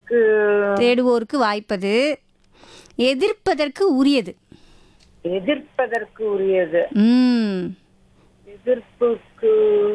தேடுவோருக்கு தேடுவோருக்கு வாய்ப்பது எதிர்ப்பதற்கு உரியது எதிர்ப்பதற்கு உரியது ம் எதிர்ப்புக்கு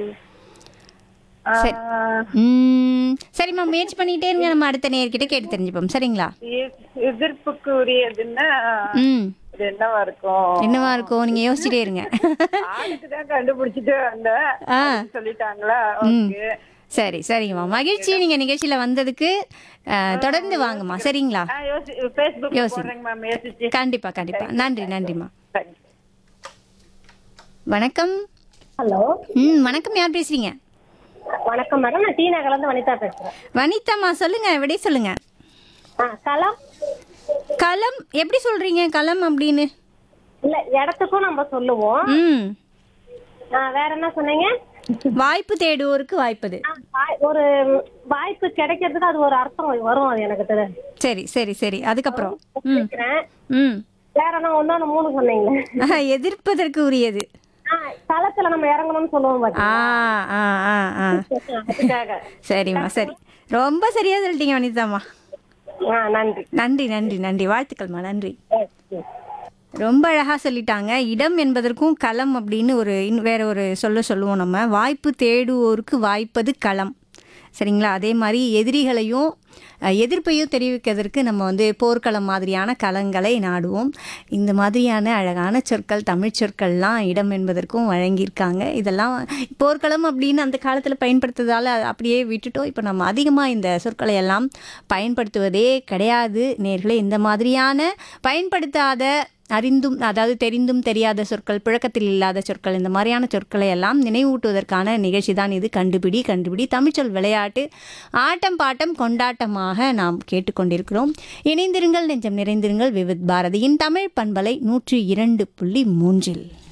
ஆ, சரி. ம் சரிம்மா முயற்சி பண்ணிட்டே இருங்க நம்ம அடுத்த நேர்கிட்ட கேட்டு தெரிஞ்சுப்போம் சரிங்களா எ- எதிர்ப்புக்கு உரியதுன்னா ம் இது என்னவா இருக்கும் என்னவா இருக்கும் நீங்க யோசிச்சுட்டே இருங்க ஆளுக்கு தான் கண்டுபிடிச்சிட்டு வந்தேன் ஆ சொல்லிட்டாங்களா ம் ஓகே சரி சரிங்கம்மா மகிழ்ச்சி நீங்க நிகழ்ச்சியில வந்ததுக்கு அஹ், தொடர்ந்து வாங்கம்மா சரிங்களா ஆ யோசி ஃபேஸ்புக் யோசி. போடுறேங்க மேம் யோசிச்சு கண்டிப்பா கண்டிப்பா நன்றி நன்றிம்மா தேங்க்ஸ் வணக்கம் ஹலோ ம் வணக்கம் யார் பேசுறீங்க வணக்கம் மேடம் நான் டி நகர்லேருந்து வனிதா பேசுறேன் வனிதாம்மா சொல்லுங்க விடை சொல்லுங்க ஆ களம் களம் எப்படி சொல்றீங்க களம் அப்படின்னு இல்ல இடத்துக்கும் நம்ம சொல்லுவோம் ம் ஆ, வேற என்ன சொன்னீங்க வாய்ப்பு தேடுவோருக்கு வாய்ப்பது ஆ, வாய்- ஒரு வாய்ப்பு கிடைக்கிறதுக்கு அது ஒரு அர்த்தம் வரும் அது எனக்கு தெரியும் சரி சரி சரி அதுக்கப்புறம் ம் நினைக்கிறேன். ம் வேற என்ன ஒன்னு மூணு சொன்னீங்களே ஆஹா, எதிர்ப்பதற்கு உரியது ஆ, களத்துல நம்ம இறங்கணும்னு சொல்லுவோம் ஆ பாத்தீங்களா ஆ ஆ ஆ அதுக்காக சரிம்மா சரி ரொம்ப சரியா சொல்லிட்டீங்க வனிதாம்மா ஆ நன்றி நன்றி நன்றி நன்றி வாழ்த்துக்கள்மா நன்றி ஆ, சரி. ரொம்ப அழகாக சொல்லிட்டாங்க இடம் என்பதற்கும் களம் அப்படின்னு ஒரு இன் வேற ஒரு சொல்ல சொல்லுவோம் நம்ம வாய்ப்பு தேடுவோருக்கு வாய்ப்பது களம் சரிங்களா அதே மாதிரி எதிரிகளையும் அஹ், எதிர்ப்பையும் தெரிவிக்கிறதுக்கு நம்ம வந்து போர்க்களம் மாதிரியான களங்களை நாடுவோம் இந்த மாதிரியான அழகான சொற்கள் தமிழ் சொற்கள்லாம் இடம் என்பதற்கும் வழங்கியிருக்காங்க இதெல்லாம் போர்க்களம் அப்படின்னு அந்த காலத்தில் பயன்படுத்துறதால அதை அப்படியே விட்டுட்டோம் இப்போ நம்ம அதிகமாக இந்த சொற்களை எல்லாம் பயன்படுத்துவதே கிடையாது நேர்களே இந்த மாதிரியான பயன்படுத்தாத அறிந்தும் அதாவது தெரிந்தும் தெரியாத சொற்கள் புழக்கத்தில் இல்லாத சொற்கள் இந்த மாதிரியான சொற்களை எல்லாம் நினைவூட்டுவதற்கான நிகழ்ச்சி தான் இது கண்டுபிடி கண்டுபிடி தமிழ்ச்சொல் விளையாட்டு ஆட்டம் பாட்டம் கொண்டாட்டமாக நாம் கேட்டுக்கொண்டிருக்கிறோம் இணைந்திருங்கள் நெஞ்சம் நிறைந்திருங்கள் விவித் பாரதியின் தமிழ் பண்பலை நூற்றி இரண்டு புள்ளி மூன்றில்